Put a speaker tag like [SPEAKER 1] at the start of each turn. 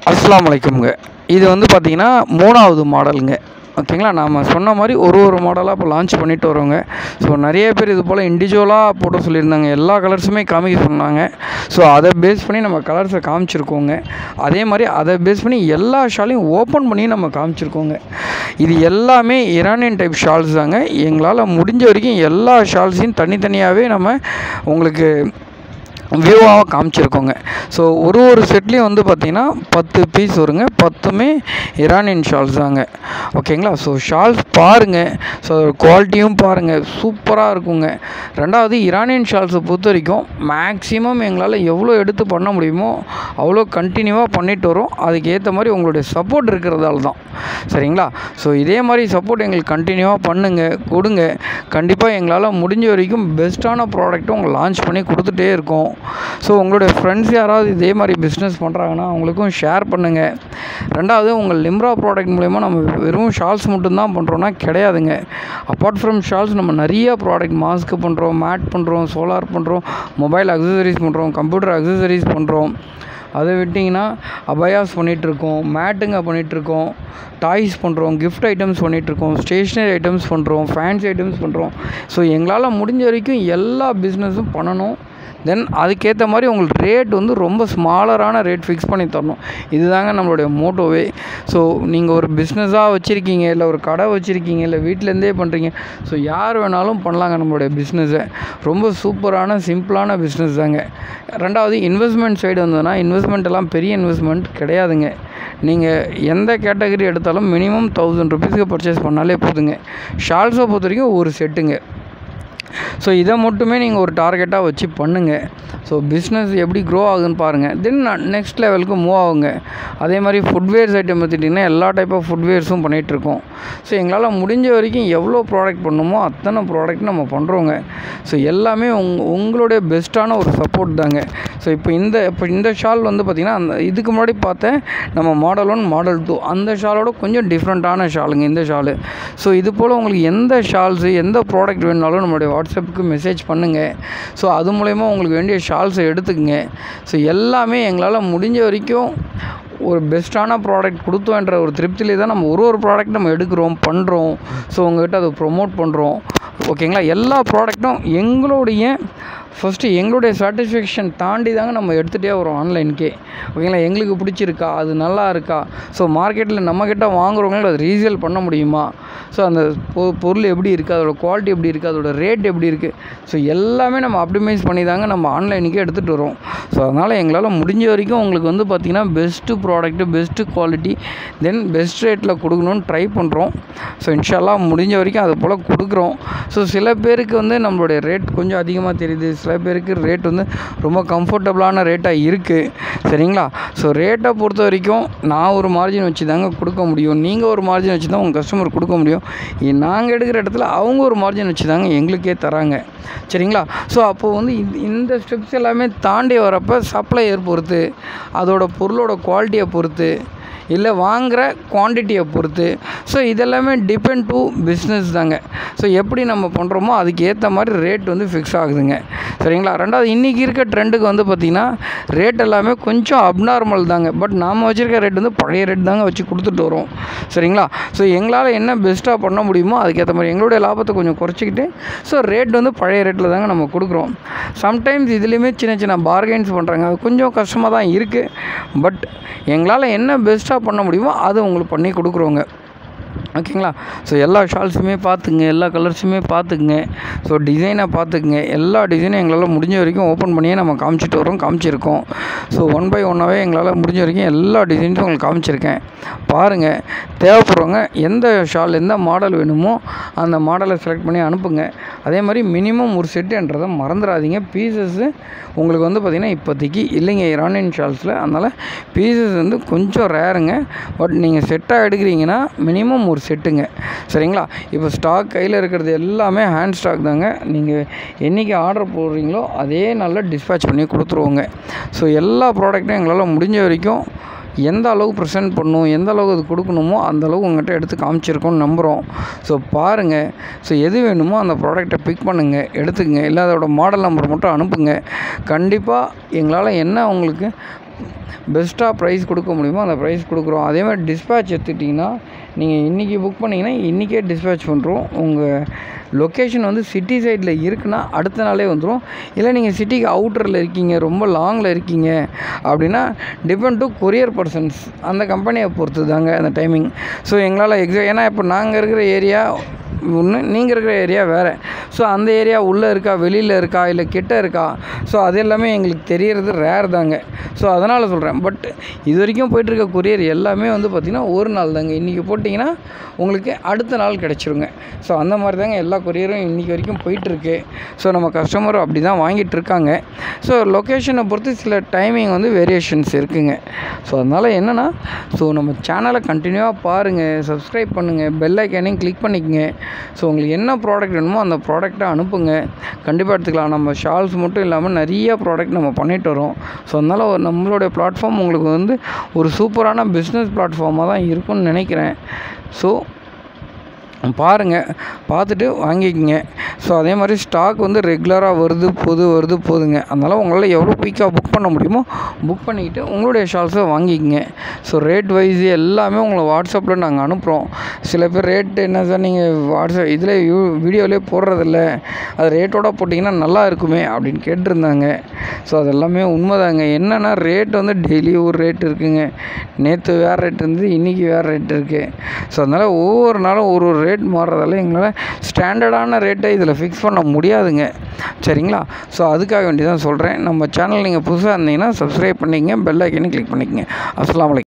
[SPEAKER 1] அஸ்ஸலாமு அலைக்கும்ங்க இது வந்து பார்த்தீங்கன்னா மூணாவது மாடலுங்க ஓகேங்களா நாம் சொன்ன மாதிரி ஒரு ஒரு மாடலாக இப்போ லான்ச் பண்ணிட்டு வரோங்க ஸோ நிறைய பேர் இது போல் இண்டிவிஜுவலாக போட சொல்லியிருந்தாங்க எல்லா கலர்ஸுமே காமிக்க சொன்னாங்க ஸோ அதை பேஸ் பண்ணி நம்ம கலர்ஸை காமிச்சிருக்கோங்க அதே மாதிரி அதை பேஸ் பண்ணி எல்லா ஷாலையும் ஓப்பன் பண்ணி நம்ம காமிச்சிருக்கோங்க இது எல்லாமே இரானியன் டைப் ஷால்ஸ் தாங்க எங்களால் முடிஞ்ச வரைக்கும் எல்லா ஷால்ஸையும் தனித்தனியாகவே நம்ம உங்களுக்கு வியூவாக காமிச்சிருக்கோங்க ஸோ ஒரு ஒரு செட்லேயும் வந்து பார்த்திங்கன்னா பத்து பீஸ் வருங்க பத்துமே இரானியன் ஷால்ஸ் தாங்க ஓகேங்களா ஸோ ஷால்ஸ் பாருங்கள் ஸோ குவாலிட்டியும் பாருங்கள் சூப்பராக இருக்குங்க ரெண்டாவது இரானியன் ஷால்ஸை பொறுத்த வரைக்கும் மேக்ஸிமம் எங்களால் எவ்வளோ எடுத்து பண்ண முடியுமோ அவ்வளோ கண்டினியூவாக பண்ணிட்டு வரோம் அதுக்கு ஏற்ற மாதிரி உங்களுடைய சப்போர்ட் இருக்கிறதால தான் சரிங்களா ஸோ இதே மாதிரி சப்போர்ட் எங்களுக்கு கண்டினியூவாக பண்ணுங்கள் கொடுங்க கண்டிப்பாக எங்களால் முடிஞ்ச வரைக்கும் பெஸ்ட்டான ப்ராடக்ட்டை உங்களுக்கு லான்ச் பண்ணி கொடுத்துட்டே இருக்கோம் ஸோ உங்களுடைய ஃப்ரெண்ட்ஸ் யாராவது இதே மாதிரி பிஸ்னஸ் பண்ணுறாங்கன்னா அவங்களுக்கும் ஷேர் பண்ணுங்கள் ரெண்டாவது உங்கள் லிம்ரா ப்ராடக்ட் மூலயமா நம்ம வெறும் ஷால்ஸ் மட்டும்தான் பண்ணுறோன்னா கிடையாதுங்க அப்பார்ட் ஃப்ரம் ஷால்ஸ் நம்ம நிறைய ப்ராடக்ட் மாஸ்க்கு பண்ணுறோம் மேட் பண்ணுறோம் சோலார் பண்ணுறோம் மொபைல் அக்சசரிஸ் பண்ணுறோம் கம்ப்யூட்டர் அக்சசரிஸ் பண்ணுறோம் அதை விட்டிங்கன்னா அபயாஸ் பண்ணிகிட்ருக்கோம் மேட்டுங்க பண்ணிகிட்ருக்கோம் டாய்ஸ் பண்ணுறோம் கிஃப்ட் ஐட்டம்ஸ் பண்ணிகிட்ருக்கோம் ஸ்டேஷ்னரி ஐட்டம்ஸ் பண்ணுறோம் ஃபேன்சி ஐட்டம்ஸ் பண்ணுறோம் ஸோ எங்களால் முடிஞ்ச வரைக்கும் எல்லா பிஸ்னஸும் பண்ணணும் தென் அதுக்கேற்ற மாதிரி உங்களுக்கு ரேட் வந்து ரொம்ப ஸ்மாலரான ரேட் ஃபிக்ஸ் பண்ணி தரணும் இதுதாங்க நம்மளுடைய மோட்டோவே ஸோ நீங்கள் ஒரு பிஸ்னஸாக வச்சுருக்கீங்க இல்லை ஒரு கடை வச்சுருக்கீங்க இல்லை வீட்டிலேருந்தே பண்ணுறீங்க ஸோ யார் வேணாலும் பண்ணலாங்க நம்மளுடைய பிஸ்னஸை ரொம்ப சூப்பரான சிம்பிளான பிஸ்னஸ் தாங்க ரெண்டாவது இன்வெஸ்ட்மெண்ட் சைடு வந்ததுன்னா இன்வெஸ்ட்மெண்ட் எல்லாம் பெரிய இன்வெஸ்ட்மெண்ட் கிடையாதுங்க நீங்கள் எந்த கேட்டகரி எடுத்தாலும் மினிமம் தௌசண்ட் ருபீஸ்க்கு பர்ச்சேஸ் பண்ணாலே போதுங்க ஷால்ஸை பொறுத்த வரைக்கும் ஒரு செட்டுங்க ஸோ இதை மட்டுமே நீங்கள் ஒரு டார்கெட்டாக வச்சு பண்ணுங்கள் ஸோ பிஸ்னஸ் எப்படி க்ரோ ஆகுதுன்னு பாருங்கள் தென் நெக்ஸ்ட் லெவலுக்கு மூவ் ஆகுங்க அதே மாதிரி ஃபுட்வேர்ஸ் ஐட்டம் பார்த்துட்டிங்கன்னா எல்லா டைப் ஆஃப் ஃபுட்வேர்ஸும் பண்ணிகிட்ருக்கோம் ஸோ எங்களால் முடிஞ்ச வரைக்கும் எவ்வளோ ப்ராடக்ட் பண்ணணுமோ அத்தனை ப்ராடக்ட் நம்ம பண்ணுறோங்க ஸோ எல்லாமே உங் உங்களுடைய பெஸ்ட்டான ஒரு சப்போர்ட் தாங்க ஸோ இப்போ இந்த இப்போ இந்த ஷால் வந்து பார்த்திங்கன்னா அந்த இதுக்கு முன்னாடி பார்த்தேன் நம்ம மாடல் ஒன் மாடல் டூ அந்த ஷாலோட கொஞ்சம் டிஃப்ரெண்ட்டான ஷாலுங்க இந்த ஷாலு ஸோ இது போல் உங்களுக்கு எந்த ஷால்ஸு எந்த ப்ராடக்ட் வேணுனாலும் நம்மளுடைய வாட்ஸ்அப்புக்கு மெசேஜ் பண்ணுங்கள் ஸோ அது மூலயமா உங்களுக்கு வேண்டிய ஷால்ஸை எடுத்துக்கங்க ஸோ எல்லாமே எங்களால் முடிஞ்ச வரைக்கும் ஒரு பெஸ்ட்டான ப்ராடக்ட் கொடுத்தோன்ற ஒரு திருப்தியிலே தான் நம்ம ஒரு ஒரு ப்ராடக்ட் நம்ம எடுக்கிறோம் பண்ணுறோம் ஸோ உங்கள்கிட்ட அதை ப்ரொமோட் பண்ணுறோம் ஓகேங்களா எல்லா ப்ராடக்ட்டும் எங்களுடைய ஃபஸ்ட்டு எங்களுடைய சாட்டிஸ்ஃபேக்ஷன் தாண்டி தாங்க நம்ம எடுத்துகிட்டே வரோம் ஆன்லைனுக்கே ஓகேங்களா எங்களுக்கு பிடிச்சிருக்கா அது நல்லா இருக்கா ஸோ மார்க்கெட்டில் நம்மக்கிட்ட வாங்குறவங்களுக்கு அது ரீசேல் பண்ண முடியுமா ஸோ அந்த பொ பொருள் எப்படி இருக்குது அதோட குவாலிட்டி எப்படி இருக்குது அதோட ரேட் எப்படி இருக்குது ஸோ எல்லாமே நம்ம ஆப்டிமைஸ் பண்ணி தாங்க நம்ம ஆன்லைனுக்கே எடுத்துகிட்டு வரோம் ஸோ அதனால் எங்களால் முடிஞ்ச வரைக்கும் உங்களுக்கு வந்து பார்த்திங்கன்னா best product best quality then best ரேட்டில் கொடுக்கணும்னு ட்ரை பண்ணுறோம் ஸோ இன்ஷால்லா முடிஞ்ச வரைக்கும் அது போல் கொடுக்குறோம் ஸோ சில பேருக்கு வந்து நம்மளுடைய ரேட் கொஞ்சம் அதிகமாக தெரியுது சில பேருக்கு ரேட் வந்து ரொம்ப கம்ஃபர்டபுளான ரேட்டாக இருக்குது சரிங்களா ஸோ ரேட்டை பொறுத்த வரைக்கும் நான் ஒரு மார்ஜின் வச்சு தாங்க கொடுக்க முடியும் நீங்கள் ஒரு மார்ஜின் வச்சு தான் உங்கள் கஸ்டமர் கொடுக்க முடியும் நாங்கள் எடுக்கிற இடத்துல அவங்க ஒரு மார்ஜின் வச்சு தாங்க எங்களுக்கே தராங்க சரிங்களா ஸோ அப்போது வந்து இந்த இந்த ஸ்டெப்ஸ் எல்லாமே தாண்டி வரப்போ சப்ளையர் பொறுத்து அதோட பொருளோட குவாலிட்டியை பொறுத்து இல்லை வாங்குகிற குவான்டிட்டியை பொறுத்து ஸோ இதெல்லாமே டிபெண்ட் டு பிஸ்னஸ் தாங்க ஸோ எப்படி நம்ம பண்ணுறோமோ அதுக்கு ஏற்ற மாதிரி ரேட் வந்து ஃபிக்ஸ் ஆகுதுங்க சரிங்களா ரெண்டாவது இன்றைக்கி இருக்க ட்ரெண்டுக்கு வந்து பார்த்திங்கன்னா ரேட் எல்லாமே கொஞ்சம் அப்நார்மல் தாங்க பட் நாம் வச்சுருக்க ரேட் வந்து பழைய ரேட் தாங்க வச்சு கொடுத்துட்டு வரோம் சரிங்களா ஸோ எங்களால் என்ன பெஸ்ட்டாக பண்ண முடியுமோ அதுக்கேற்ற மாதிரி எங்களுடைய லாபத்தை கொஞ்சம் குறைச்சிக்கிட்டு ஸோ ரேட் வந்து பழைய ரேட்டில் தாங்க நம்ம கொடுக்குறோம் சம்டைம்ஸ் இதுலேயுமே சின்ன சின்ன பார்கெயின்ஸ் பண்ணுறாங்க அது கொஞ்சம் கஷ்டமாக தான் இருக்குது பட் எங்களால் என்ன பெஸ்ட்டாக பண்ண முடியுமோ அதை உங்களுக்கு பண்ணி கொடுக்குறோங்க ஓகேங்களா ஸோ எல்லா ஷால்ஸுமே பார்த்துக்குங்க எல்லா கலர்ஸுமே பார்த்துக்குங்க ஸோ டிசைனை பார்த்துக்குங்க எல்லா டிசைனும் எங்களால் முடிஞ்ச வரைக்கும் ஓப்பன் பண்ணியே நம்ம காமிச்சிட்டு வரோம் காமிச்சிருக்கோம் ஸோ ஒன் பை ஒன்னாகவே எங்களால் முடிஞ்ச வரைக்கும் எல்லா டிசைன்ஸும் உங்களுக்கு காமிச்சிருக்கேன் பாருங்கள் தேவைப்படுறவங்க எந்த ஷால் எந்த மாடல் வேணுமோ அந்த மாடலை செலக்ட் பண்ணி அனுப்புங்க அதே மாதிரி மினிமம் ஒரு செட்டுன்றதை மறந்துடாதீங்க பீசஸ்ஸு உங்களுக்கு வந்து பார்த்திங்கன்னா இப்போதைக்கு இல்லைங்க இரானியன் ஷால்ஸில் அதனால் பீசஸ் வந்து கொஞ்சம் ரேருங்க பட் நீங்கள் செட்டாக எடுக்கிறீங்கன்னா மினிமம் ஒரு செட்டுங்க சரிங்களா இப்போ ஸ்டாக் கையில் இருக்கிறது எல்லாமே ஹேண்ட் ஸ்டாக் தாங்க நீங்கள் என்றைக்கு ஆர்டர் போடுறீங்களோ அதே நல்லா டிஸ்பேச் பண்ணி கொடுத்துருவோங்க ஸோ எல்லா ப்ராடக்ட்டும் எங்களால் முடிஞ்ச வரைக்கும் எந்த அளவுக்கு ப்ரெசென்ட் பண்ணணும் எந்த அளவுக்கு அது கொடுக்கணுமோ அந்த அளவுக்கு உங்கள்கிட்ட எடுத்து காமிச்சிருக்கோம்னு நம்புகிறோம் ஸோ பாருங்கள் ஸோ எது வேணுமோ அந்த ப்ராடக்ட்டை பிக் பண்ணுங்கள் எடுத்துக்கங்க இல்லை அதோட மாடல் நம்பர் மட்டும் அனுப்புங்க கண்டிப்பாக எங்களால் என்ன உங்களுக்கு பெஸ்ட்டாக ப்ரைஸ் கொடுக்க முடியுமோ அந்த ப்ரைஸ் கொடுக்குறோம் அதே மாதிரி டிஸ்பேட்ச் எடுத்துக்கிட்டிங்கன்னா நீங்கள் இன்றைக்கி புக் பண்ணிங்கன்னா இன்றைக்கே டிஸ்பேட்ச் பண்ணுறோம் உங்கள் லொக்கேஷன் வந்து சிட்டி சைடில் இருக்குன்னா அடுத்த நாளே வந்துடும் இல்லை நீங்கள் சிட்டிக்கு அவுட்டரில் இருக்கீங்க ரொம்ப லாங்கில் இருக்கீங்க அப்படின்னா டிபெண்ட் டு கொரியர் பர்சன்ஸ் அந்த கம்பெனியை பொறுத்து தாங்க அந்த டைமிங் ஸோ எங்களால் எக்ஸா ஏன்னா இப்போ நாங்கள் இருக்கிற ஏரியா ஒன்று நீங்கள் இருக்கிற ஏரியா வேறு ஸோ அந்த ஏரியா உள்ளே இருக்கா வெளியில் இருக்கா இல்லை கிட்ட இருக்கா ஸோ அது எல்லாமே எங்களுக்கு தெரியறது ரேர் தாங்க ஸோ அதனால் சொல்கிறேன் பட் இது வரைக்கும் போயிட்டுருக்க கொரியர் எல்லாமே வந்து பார்த்திங்கன்னா ஒரு நாள் தாங்க இன்றைக்கி போட்டிங்கன்னா உங்களுக்கு அடுத்த நாள் கிடச்சிருங்க ஸோ அந்த மாதிரி தாங்க எல்லா கொரியரும் இன்றைக்கி வரைக்கும் போயிட்டுருக்கு ஸோ நம்ம கஸ்டமரும் அப்படி தான் வாங்கிட்டு இருக்காங்க ஸோ லொக்கேஷனை பொறுத்து சில டைமிங் வந்து வேரியேஷன்ஸ் இருக்குங்க ஸோ அதனால் என்னென்னா ஸோ நம்ம சேனலை கண்டினியூவாக பாருங்கள் சப்ஸ்கிரைப் பண்ணுங்கள் பெல் ஐக்கானையும் கிளிக் பண்ணிக்கங்க ஸோ உங்களுக்கு என்ன ப்ராடக்ட் வேணுமோ அந்த ப்ராடக்ட்டை அனுப்புங்க கண்டிப்பாக எடுத்துக்கலாம் நம்ம ஷால்ஸ் மட்டும் இல்லாமல் நிறைய ப்ராடக்ட் நம்ம பண்ணிட்டு வரோம் ஸோ அதனால் ஒரு நம்மளுடைய பிளாட்ஃபார்ம் உங்களுக்கு வந்து ஒரு சூப்பரான பிஸ்னஸ் பிளாட்ஃபார்மாக தான் இருக்கும்னு நினைக்கிறேன் ஸோ பாருங்கள் பார்த்துட்டு வாங்கிக்கங்க ஸோ அதே மாதிரி ஸ்டாக் வந்து ரெகுலராக வருது போகுது வருது போகுதுங்க அதனால் உங்களால் எவ்வளோ குயிக்காக புக் பண்ண முடியுமோ புக் பண்ணிக்கிட்டு உங்களுடைய ஷால்ஸை வாங்கிக்கங்க ஸோ ரேட் வைஸ் எல்லாமே உங்களை வாட்ஸ்அப்பில் நாங்கள் அனுப்புகிறோம் சில பேர் ரேட் என்ன சார் நீங்கள் வாட்ஸ்அப் இதில் வீடியோவிலே போடுறதில்ல அது ரேட்டோட போட்டிங்கன்னா நல்லா இருக்குமே அப்படின்னு கேட்டிருந்தாங்க ஸோ அது எல்லாமே உண்மைதாங்க என்னென்னா ரேட் வந்து டெய்லி ஒரு ரேட் இருக்குங்க நேற்று வேறு ரேட் இருந்தது இன்றைக்கி வேறு ரேட் இருக்குது ஸோ அதனால் ஒவ்வொரு நாளும் ஒரு ஒரு ரேட் மாறுறதால எங்களால் ஸ்டாண்டர்டான ரேட்டை இதில் ஃபிக்ஸ் பண்ண முடியாதுங்க சரிங்களா ஸோ அதுக்காக வேண்டி தான் சொல்கிறேன் நம்ம சேனல் நீங்கள் புதுசாக இருந்தீங்கன்னா சப்ஸ்கிரைப் பண்ணிக்கங்க பெல் ஐக்கனையும் கிளிக் பண்ணிக்கங்க அஸ்ஸலாமு அலைக்கும்